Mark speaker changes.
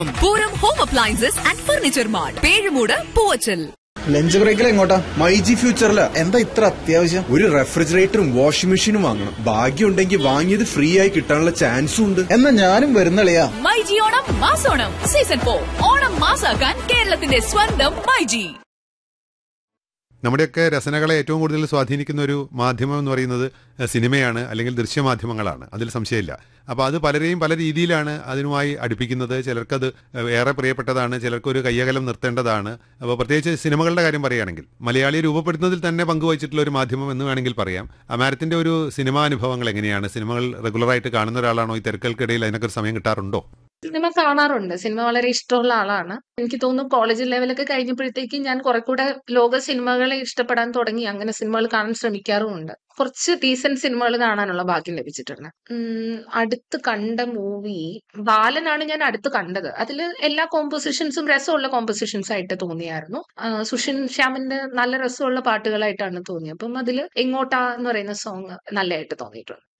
Speaker 1: Pooram home appliances and furniture mart Pezhumoodu Poovachal
Speaker 2: lunch ബ്രേക്കിൽ എങ്ങോട്ടാ മൈജി ഫ്യൂച്ചറില് എന്താ ഇത്ര അത്യാവശ്യം
Speaker 3: ഒരു റെഫ്രിജറേറ്ററും വാഷിംഗ് മെഷീനും വാങ്ങണം ഭാഗ്യം ഉണ്ടെങ്കിൽ വാങ്ങിയത് ഫ്രീ ആയി കിട്ടാനുള്ള ചാൻസും ഉണ്ട്
Speaker 2: എന്നാ ഞാനും വരുന്നളിയാ
Speaker 1: മൈജി ഓണം മാസോണം സീസൺ ഫോർ ഓണം മാസാക്കാൻ കേരളത്തിന്റെ സ്വന്തം മൈജി
Speaker 4: നമ്മുടെയൊക്കെ രചനകളെ ഏറ്റവും കൂടുതൽ സ്വാധീനിക്കുന്ന ഒരു മാധ്യമം എന്ന് പറയുന്നത് എഹ്, സിനിമയാണ് അല്ലെങ്കിൽ ദൃശ്യമാധ്യമങ്ങളാണ് അതിൽ സംശയമില്ല അപ്പോൾ അത് പലരെയും പല രീതിയിലാണ് അതിനുമായി അടുപ്പിക്കുന്നത് ചിലർക്കത് എഹ്, ഏറെ പ്രിയപ്പെട്ടതാണ് ചിലർക്കൊരു കയ്യകലം നിർത്തേണ്ടതാണ് അപ്പോൾ പ്രത്യേകിച്ച് സിനിമകളുടെ കാര്യം പറയുകയാണെങ്കിൽ മലയാളിയെ രൂപപ്പെടുത്തുന്നതിൽ തന്നെ പങ്കുവച്ചിട്ടുള്ള ഒരു മാധ്യമം എന്ന് വേണമെങ്കിൽ പറയാം അമാരത്തിൻ്റെ ഒരു സിനിമാ അനുഭവങ്ങൾ എങ്ങനെയാണ് സിനിമകൾ റെഗുലറായിട്ട് കാണുന്ന ഒരാളാണോ ഈ തിരക്കുകൾക്കിടയിൽ അതിനൊക്കെ ഒരു സമയം കിട്ടാറുണ്ടോ
Speaker 5: സിനിമ കാണാറുണ്ട് സിനിമ വളരെ ഇഷ്ടമുള്ള ആളാണ് എനിക്ക് തോന്നുന്നു കോളേജ് ലെവലൊക്കെ കഴിഞ്ഞപ്പോഴത്തേക്ക് ഞാൻ കുറെ കൂടെ ലോക സിനിമകളെ ഇഷ്ടപ്പെടാൻ തുടങ്ങി അങ്ങനെ സിനിമകൾ കാണാൻ ശ്രമിക്കാറുമുണ്ട് കുറച്ച് ഡീസന്റ് സിനിമകൾ കാണാനുള്ള ഭാഗ്യം ലഭിച്ചിട്ടുണ്ട് ഉം, അടുത്ത് കണ്ട മൂവി ബാലനാണ് ഞാൻ അടുത്ത് കണ്ടത് അതിൽ എല്ലാ കോമ്പോസിഷൻസും രസമുള്ള കോമ്പോസിഷൻസ് ആയിട്ട് തോന്നിയായിരുന്നു ആ, സുഷിൻ ശ്യാമിന്റെ നല്ല രസമുള്ള പാട്ടുകളായിട്ടാണ് തോന്നിയത് അപ്പം അതിൽ എങ്ങോട്ടാ എന്ന് പറയുന്ന സോങ് നല്ലതായിട്ട് തോന്നിയിട്ടുണ്ട്